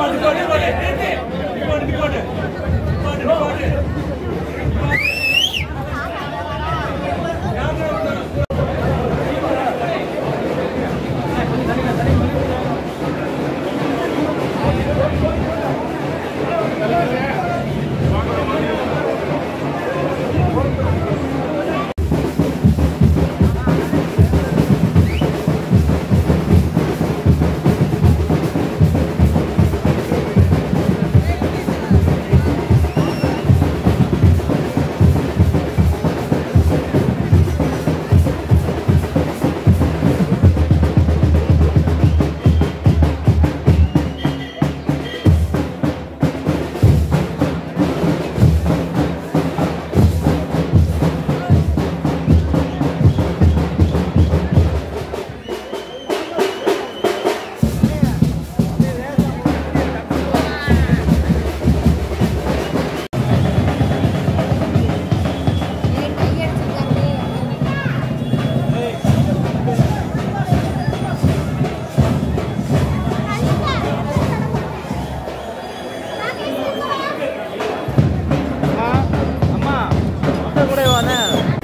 அம்மா அத்தை கூட வானே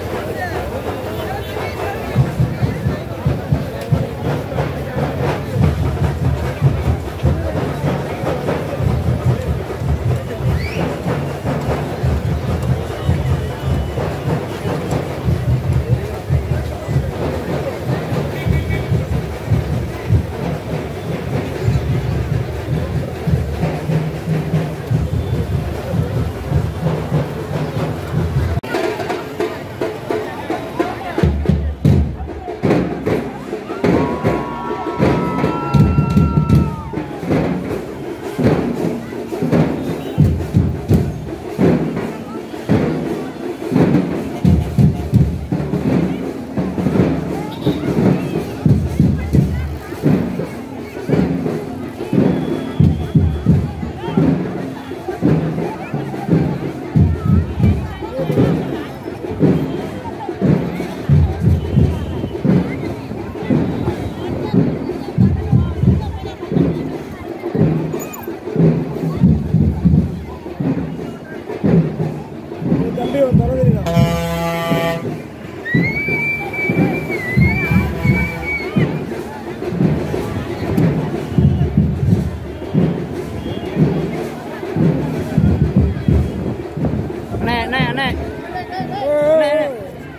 அண்ணே அண்ணே அண்ணே அண்ணே, அண்ணே.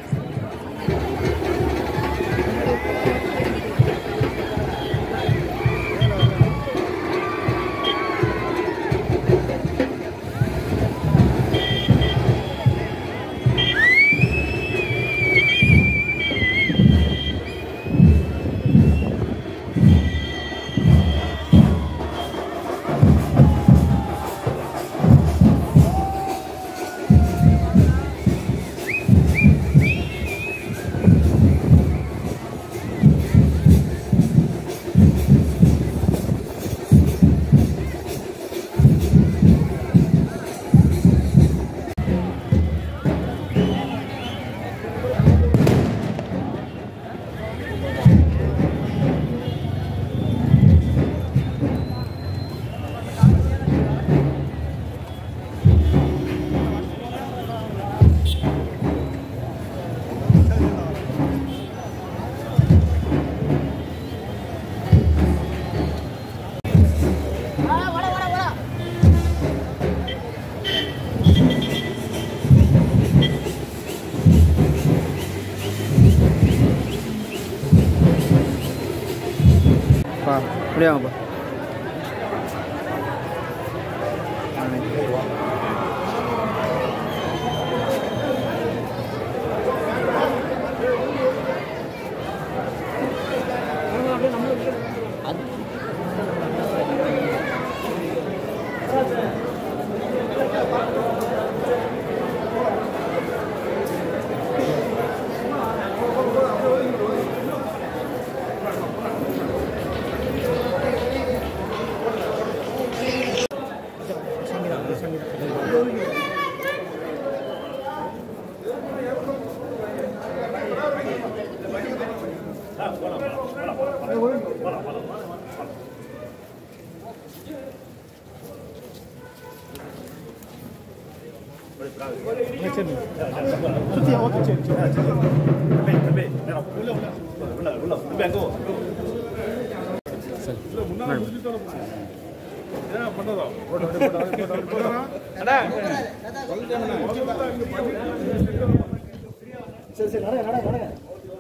பா இப்படியே வாங்கப்பா சுத்தி ஓகே சரி சரி தம்பி தம்பி உள்ள உள்ள உள்ள உள்ள தம்பி அங்க போ. இல்ல, முன்னால முடிச்சுட்டு வர போறேன். ஏன் பண்ணதா? போட்டு, அப்படியே போட்டு, அப்படியே போட்டு, அப்படியே போட்டு. அண்ணா. வந்துட்டாங்க, இங்க பண்ணிட்டு. சரி சரி நட நட நட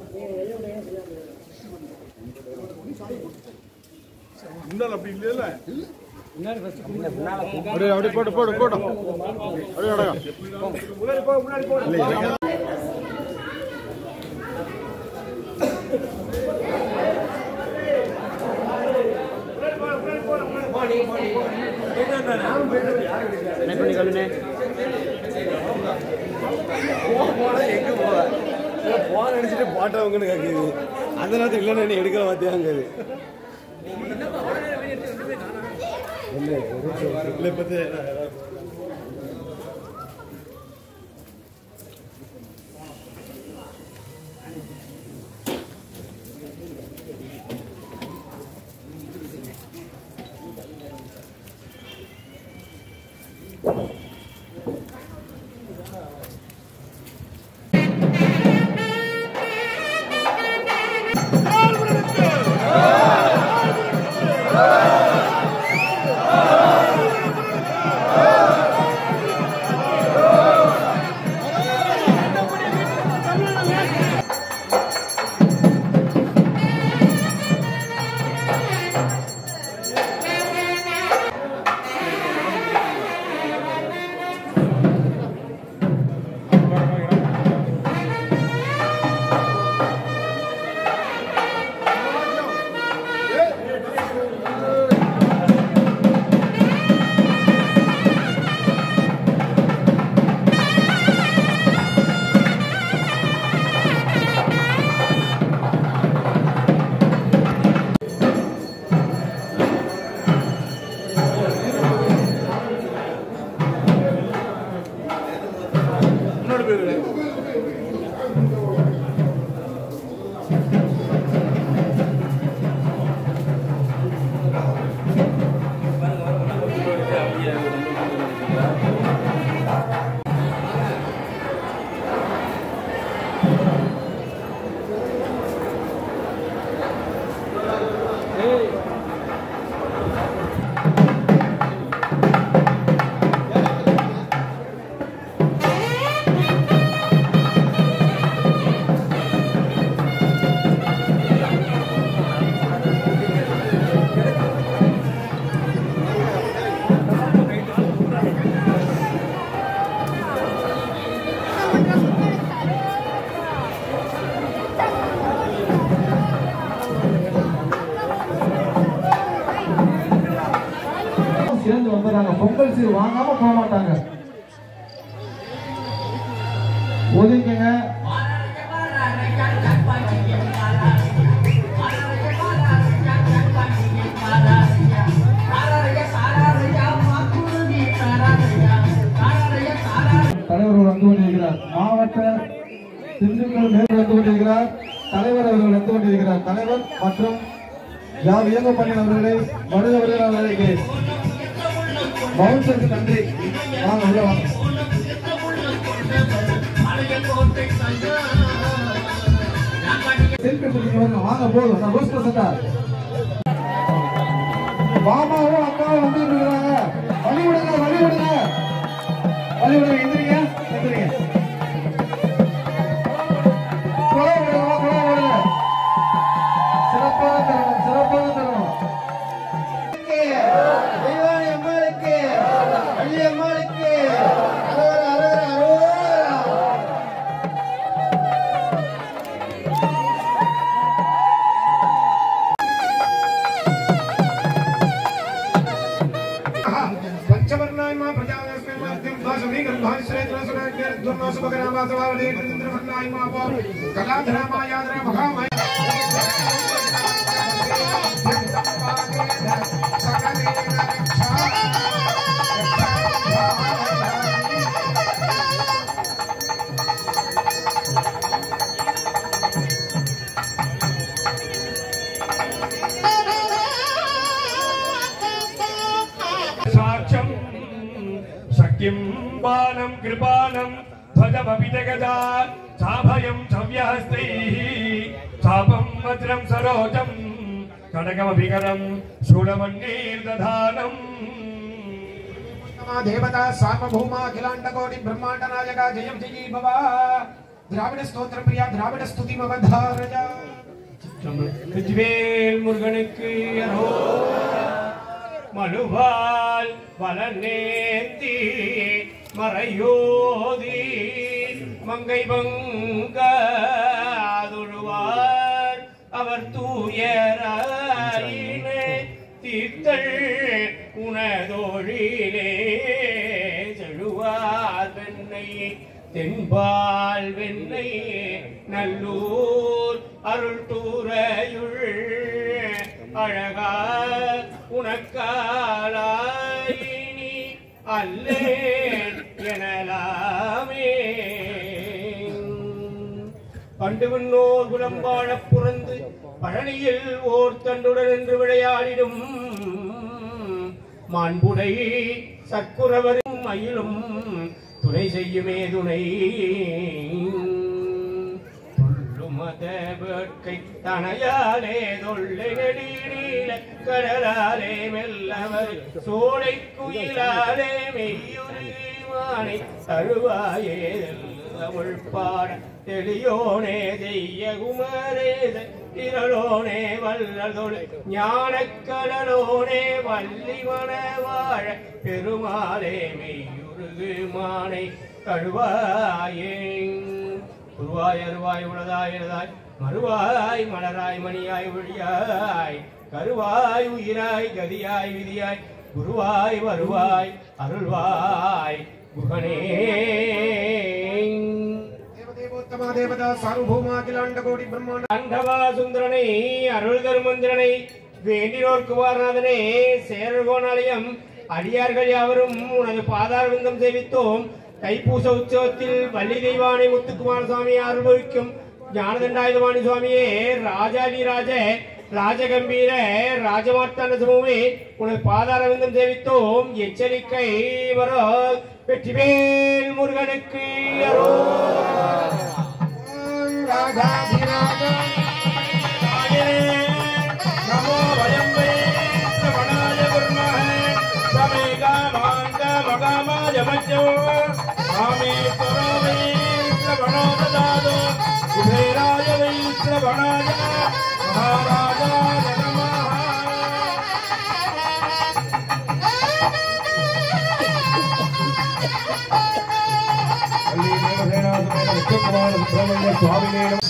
முன்னால அப்படி இல்லைல்ல அப்படியே அப்படியே போட்டு போட்டு போட்டு அப்படியே அடங்க முன்னாடி போ முன்னாடி போ என்ன பண்ணி கல்லுனே போன் அடிச்சுட்டு போட்டவங்கன்னு கேட்குது அந்த நேரத்தில் இல்லைன்னு என்ன எடுக்கிற மாத்தியாங்குது இல்லை பத்தி முன்னாடி போயிரு சேர்ந்து வந்துடுறாங்க பொங்கல் சீர் வாங்காம போக மாட்டாங்க ஒதுக்குங்க தலைவர் வந்து கொண்டிருக்கிறார் மாவட்ட திண்டுக்கல் மேல் வந்து கொண்டிருக்கிறார் தலைவர் அவர்கள் வந்து கொண்டிருக்கிறார் தலைவர் மற்றும் யார் இயங்க பண்ணி அவர்களை வருகிறவர்கள் அவர்களுக்கு பவுன்சருக்கு நன்றி வாங்க உள்ள வாங்க செல்ஃபி எடுத்துக்கீங்க வாங்க வாங்க போதும் நான் ரோஸ் பசந்தா மாமாவும் அக்காவும் வந்து இருக்கிறாங்க வழி விடுங்க வழி விடுங்க வழி விடுங்க எந்திரிங்க எந்திரிங்க குழந்தை விடுங்க குழந்தை விடுங்க சிறப்பான தருணம் சிறப்பான தருணம் தெய்வானை அம்மாளுக்கு வள்ளி அம்மாளுக்கு அரோரா அரோரா அரோரா पंचवर्णाय मा प्रजायस्मै मध्यं भाषमी गन्धानि श्रेत्रसुराज्ञ दुर्नासुभगरामासवावदे इन्द्रवर्णाय मा पो कलाधरा मायाधरा महामाय साक्षम शक्तिं बालं कृपालं ध्वजमपि जगदा चाभयं छव्यहस्तैः चापं वज्रं सरोजं खड्गमभिकरं शूलमन्नीर्दधानम् దేవత సార్వభౌమ అఖిలాండ కోటి బ్రహ్మాండ నాయక జయం జయీ భవ ద్రావిడ స్తోత్ర ప్రియ ద్రావిడ స్తుతి మవధారజ வெற்றிவேல் முருகனுக்கு அரோகரா. மழுவால் வளநேந்தி மறையோதி மங்கை பங்காதுழுவார் அவர் தூயராயினே தீர்த்தள் உணதொழிலே செழுவார் வெண்ணை தென்பால் வெண்ணை நல்லூர் அருள் தூரையுள் அழகா உனக்காலாயினி அல்லேன் எனலாமே பண்டு முன்னோர் குலம் வாழப் புறந்து பழனியில் ஓர் தண்டுடன் என்று விளையாடிடும் மாண்புடை சற்குறவரும் மயிலும் துணை செய்யுமே துணை துள்ளுமத வேட்கை தனையாலே தொல்லை நெடிநீல கடலாலே மெல்லவர் சோலை குயிலாலே மெய்யுரிமானை தழுவாயே தமிழ் பாட தெளியோனே செய்ய குமரேத திரளோனே வல்லதொழு ஞானக்கடலோனே வள்ளி மணவாழ பெருமாளே மெய்யுருகு மானை கழுவாயே உருவாய் அருவாய் உளதாய் எனதாய் மறுவாய் மலராய் மணியாய் ஒழியாய் கருவாய் உயிராய் கதியாய் விதியாய் குருவாய் வருவாய் அருள்வாய் குகனே దేవదేవోత్తమ దేవత సార్వభౌమ అఖిలాండ కోటి బ్రహ్మాండ ஆண்டவா சுந்தரனை அருள் தருமந்திரனை வேண்டினோர் குமாரநாதனே சேரகோணாலயம் அடியார்கள் யாவரும் உனது பாதார விந்தம் சேவித்தோம் தைப்பூச உற்சவத்தில் வள்ளி தெய்வானை முத்துக்குமார சுவாமி அனுபவிக்கும் ஞானதண்டாயுதவாணி சுவாமியே ராஜாதி ராஜ ராஜகம்பீர ராஜமார்த்தாண்ட சுமமே உனது பாதார விந்தம் சேவித்தோம் எச்சரிக்கை வர வெற்றிவேல் முருகனுக்கு அரோகரா. రాధాధిరాజ நமோ வயம்பே சமணாய குர்மஹே சமேகா மாந்த மகாமாய மஜ்ஜோ ஆமே துரோமே ஸ்ரவணோ ததாதோ குபேராய வை ஸ்ரவணாய மகாராஜாய நமः అల్లి దేవసేనాధుడైన విష్ణుకుమార సుబ్రహ్మణ్య స్వామి నేను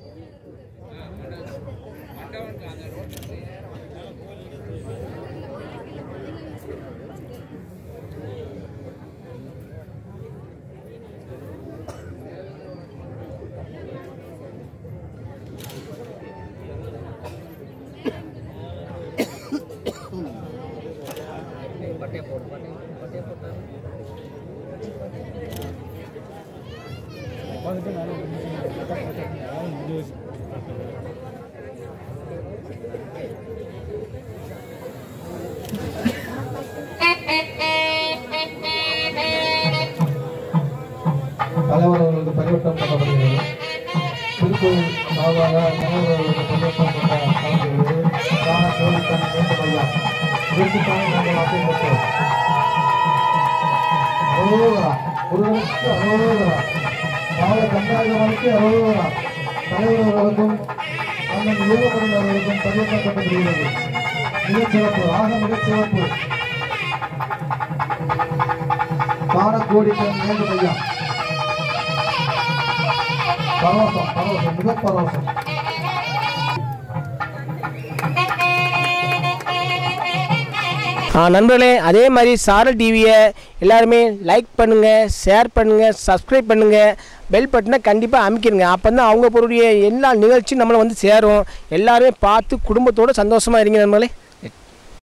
தலைவர் அவர்களுக்கு பரிவட்டம் பண்ணப்படுகிறது திருக்கோயில் சார்பாக தலைவர் அவர்களுக்கு பரிவட்டம் பண்ண கலந்துள்ளது காண கோரிக்கை வேண்டும் ஐயா இதற்குத்தானே நாங்கள் வார்த்தை பெற்றோம் அரோகரா ஒருவருக்கு அரோகரா கால கண்டாயுதமானுக்கு அரோகரா தலைவர் அவர்களுக்கும் அண்ணன் யோகபுரம் அவர்களுக்கும் பரிவட்டம் கட்டப்படுகிறது மிகச்சிறப்பு ஆக மிகச்சிறப்பு காண கோரிக்கை வேண்டும் ஐயா பரவசம் பரவசம் மிக பரவசம் ஆ, நண்பர்களே அதே மாதிரி சாரல் டிவியை எல்லாருமே லைக் பண்ணுங்கள் ஷேர் பண்ணுங்கள் சப்ஸ்கிரைப் பண்ணுங்கள் பெல் பட்டனை கண்டிப்பாக அமைக்கிருங்க அப்போ தான் அவங்க பொருடைய எல்லா நிகழ்ச்சியும் நம்மளை வந்து சேரும் எல்லாருமே பார்த்து குடும்பத்தோடு சந்தோஷமாக இருங்க நண்பர்களே